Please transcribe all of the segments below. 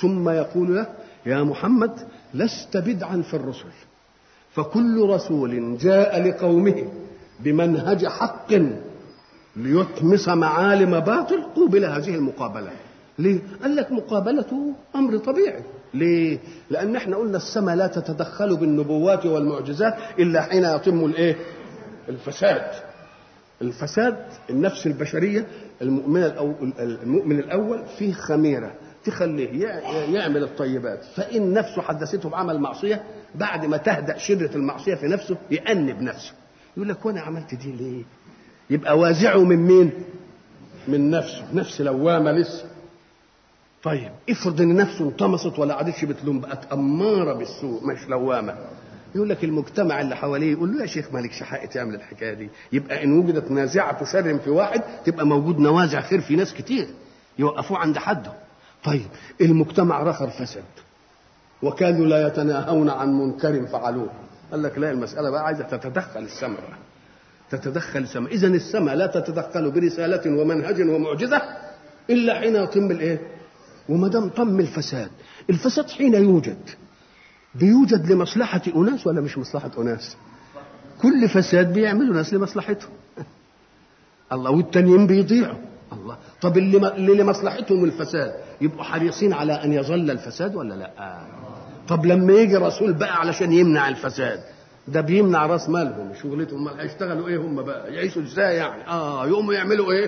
ثم يقول له يا محمد لست بدعا في الرسل فكل رسول جاء لقومه بمنهج حق ليطمس معالم باطل قوبل هذه المقابله ليه؟ قال لك مقابلته امر طبيعي ليه؟ لان احنا قلنا السماء لا تتدخل بالنبوات والمعجزات الا حين يتم الايه؟ الفساد الفساد النفس البشريه المؤمن الأول المؤمن الاول فيه خميره تخليه يعمل الطيبات فان نفسه حدثته بعمل معصيه بعد ما تهدأ شدة المعصية في نفسه يأنب نفسه يقول لك وانا عملت دي ليه يبقى وازعه من مين من نفسه نفس لوامة لسه طيب افرض ان نفسه انطمست ولا عادتش بتلوم بقت اماره بالسوء مش لوامه يقول لك المجتمع اللي حواليه يقول له يا شيخ مالكش حق تعمل الحكايه دي يبقى ان وجدت نازعه شر في واحد تبقى موجود نوازع خير في ناس كتير يوقفوه عند حده طيب المجتمع رخر فسد وكانوا لا يتناهون عن منكر فعلوه قال لك لا المساله بقى عايزه تتدخل السماء بقى تتدخل السماء اذا السماء لا تتدخل برساله ومنهج ومعجزه الا حين يتم الايه وما دام تم الفساد الفساد حين يوجد بيوجد لمصلحة أناس ولا مش مصلحة أناس كل فساد بيعملوا ناس لمصلحتهم الله والتانيين بيضيعوا الله طب اللي, اللي لمصلحتهم الفساد يبقوا حريصين على أن يظل الفساد ولا لا طب لما يجي رسول بقى علشان يمنع الفساد ده بيمنع راس مالهم شغلتهم امال هيشتغلوا ايه هم بقى يعيشوا ازاي يعني اه يقوموا يعملوا ايه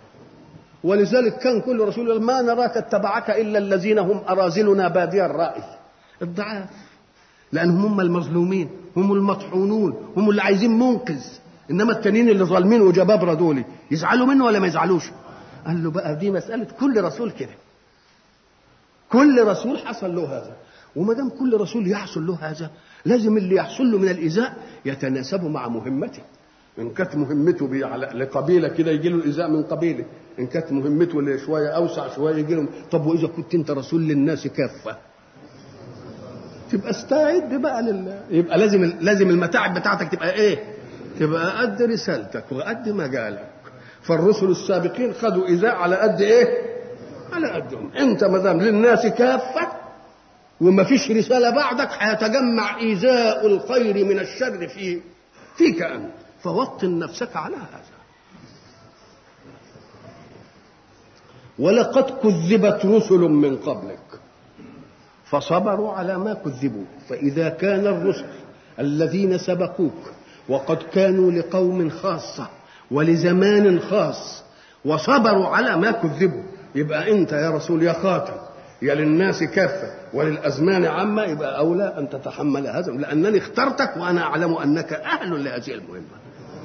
ولذلك كان كل رسول يقول ما نراك اتبعك الا الذين هم اراذلنا بادي الراي الضعاف لانهم هم المظلومين هم المطحونون هم اللي عايزين منقذ انما التانيين اللي ظالمين وجبابره دول يزعلوا منه ولا ما يزعلوش قال له بقى دي مساله كل رسول كده كل رسول حصل له هذا وما دام كل رسول يحصل له هذا لازم اللي يحصل له من الايذاء يتناسب مع مهمته ان كانت مهمته لقبيله كده يجي له الايذاء من قبيله ان كانت مهمته شويه اوسع شويه يجي له طب واذا كنت انت رسول للناس كافه تبقى استعد بقى لل... يبقى لازم لازم المتاعب بتاعتك تبقى ايه؟ تبقى قد رسالتك وقد مجالك فالرسل السابقين خدوا ايذاء على قد ايه؟ على قدهم انت ما دام للناس كافه وما فيش رساله بعدك هيتجمع ايذاء الخير من الشر في فيك انت فوطن نفسك على هذا ولقد كذبت رسل من قبلك فصبروا على ما كذبوا فإذا كان الرسل الذين سبقوك وقد كانوا لقوم خاصة ولزمان خاص وصبروا على ما كذبوا يبقى أنت يا رسول يا خاتم يا للناس كافة وللأزمان عامة يبقى أولى أن تتحمل هذا لأنني اخترتك وأنا أعلم أنك أهل لهذه المهمة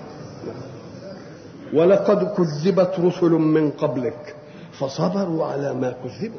ولقد كذبت رسل من قبلك فصبروا على ما كذبوا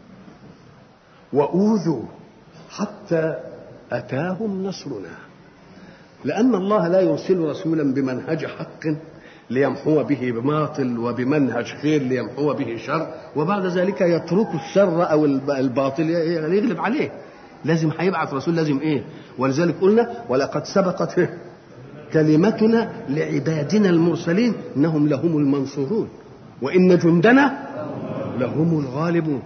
وأوذوا حتى أتاهم نصرنا لأن الله لا يرسل رسولا بمنهج حق ليمحو به باطل وبمنهج خير ليمحو به شر وبعد ذلك يترك الشر أو الباطل يغلب عليه لازم هيبعث رسول لازم ايه ولذلك قلنا ولقد سبقت كلمتنا لعبادنا المرسلين انهم لهم المنصورون وان جندنا لهم الغالبون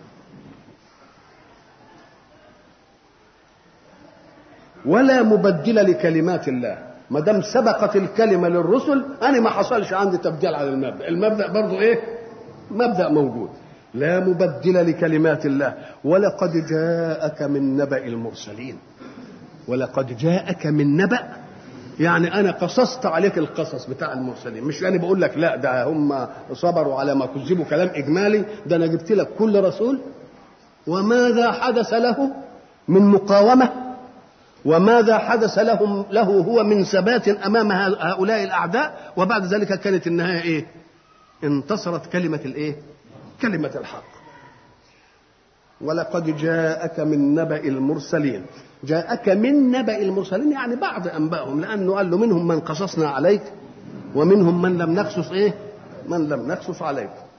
ولا مبدل لكلمات الله ما دام سبقت الكلمه للرسل انا ما حصلش عندي تبديل على المبدا المبدا برضه ايه مبدا موجود لا مبدل لكلمات الله ولقد جاءك من نبأ المرسلين ولقد جاءك من نبأ يعني انا قصصت عليك القصص بتاع المرسلين مش يعني بقول لك لا ده هم صبروا على ما كذبوا كلام اجمالي ده انا جبت لك كل رسول وماذا حدث له من مقاومه وماذا حدث لهم له هو من ثبات امام هؤلاء الاعداء وبعد ذلك كانت النهايه ايه انتصرت كلمه الايه كلمه الحق ولقد جاءك من نبأ المرسلين جاءك من نبأ المرسلين يعني بعض أنبائهم لأنه قال له منهم من قصصنا عليك ومنهم من لم نقصص إيه من لم نقصص عليك